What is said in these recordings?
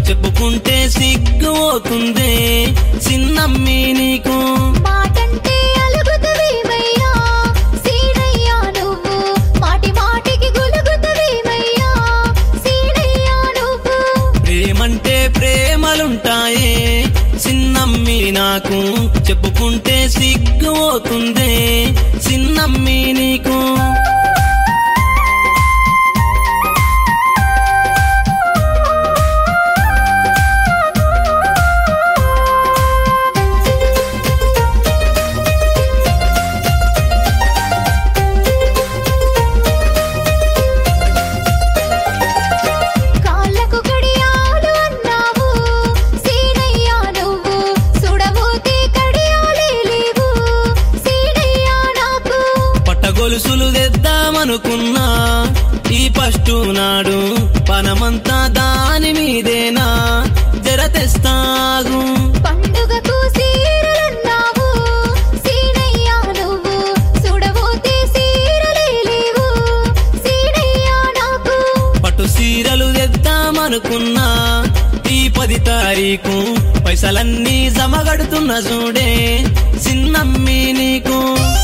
చెప్పుకుంటే సిగ్గు అవుతుంది చిన్నమ్మి నీకు మాటంటే అలుగుతవేమయ్యా సీనయ్యా నువ్వు మాటి మాటికి గులుగుతవేమయ్యా సీనయ్యా నువ్వు ప్రేమంటే ప్రేమలుంటాయే చిన్నమ్మి నాకు చెప్పుకుంటే సిగ్గు అవుతుంది చిన్నమ్మి నీకు కాళ్ళకు కడియాలు అన్నావు సీనయ్యా నువ్వు సుడబోతే కడియాలే లేవు సీనయ్యా నాకు పట్టగొలుసులు తెద్దామనుకున్నా ఈ పస్టు నాడు పనమంతా దాని మీదేనా జర తెస్తాగు పండుగకు సీరలన్నావు సీనయ్యా నువ్వు సుడబోతే సీరలే లేవు సీనయ్యా నాకు పట్టు సీరలు తెద్దామనుకున్నా ఈ పది తారీఖు పైసలన్నీ జమగడుతున్న చూడే చిన్నమ్మి నీకు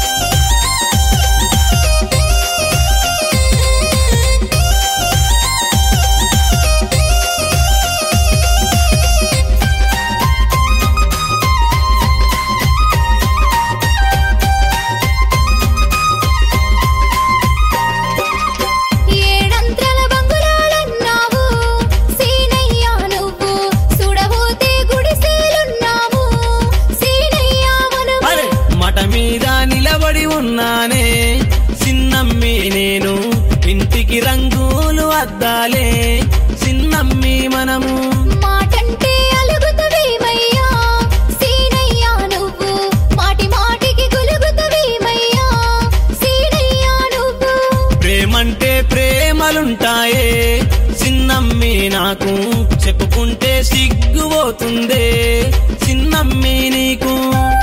ఏడంత్రల బంగుళాలన్నావు సీనయ్యా నువ్వు సుడబోతే గుడిసెలున్నాము సీనయ్యా మనము అరే మట మీద నిలబడి ఉన్నానే చిన్నమ్మి నేను ఇంటికి రంగులు అద్దాలే చిన్నమ్మి మనము మాటంటే అలుగుతవేమయ్యా సీనయ్యా నువ్వు మాటి మాటికి గులుగుతవేమయ్యా సీనయ్యా నువ్వు ప్రేమంటే ప్రేమలుంటాయే చిన్నమ్మి నాకు చెప్పుకుంటే సిగ్గుపోతుందే చిన్నమ్మి నీకు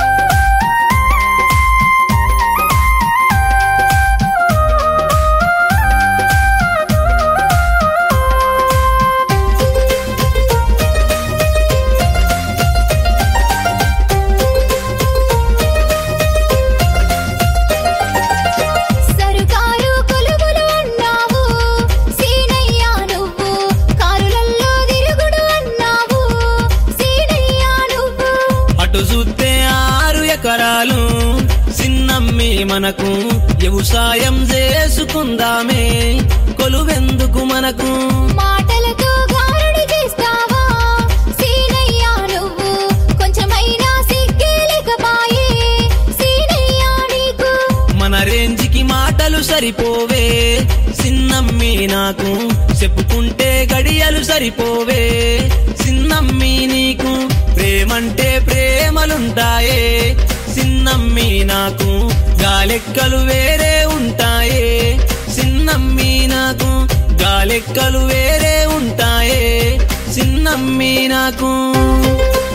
సరుకారు కొలువులు అన్నావు సీనయ్యా నువ్వు కారులల్లో తిరుగుడు అన్నావు సీనయ్యా నువ్వు అటు చూస్తే ఆరు ఎకరాలు చిన్నమ్మి మనకు వ్యవసాయం చేసుకుందామే కొలువెందుకు మనకు మాటలతో గారడి చేస్తావా సీనయ్యా నువ్వు కొంచెమైనా సిగ్గేలేకపాయే సీనయ్యా నీకు మన రేంజికి మాటలు సరిపోవే చిన్నమ్మి నాకు చెప్పుకుంటే గడియలు సరిపోవే చిన్నమ్మి నీకు ప్రేమంటే ప్రేమలుంటాయే చిన్నమ్మి నాకు గాలెక్కలు వేరే ఉంటాయే చిన్నమ్మి నాకు గాలెక్కలు వేరే ఉంటాయే చిన్నమ్మి నాకు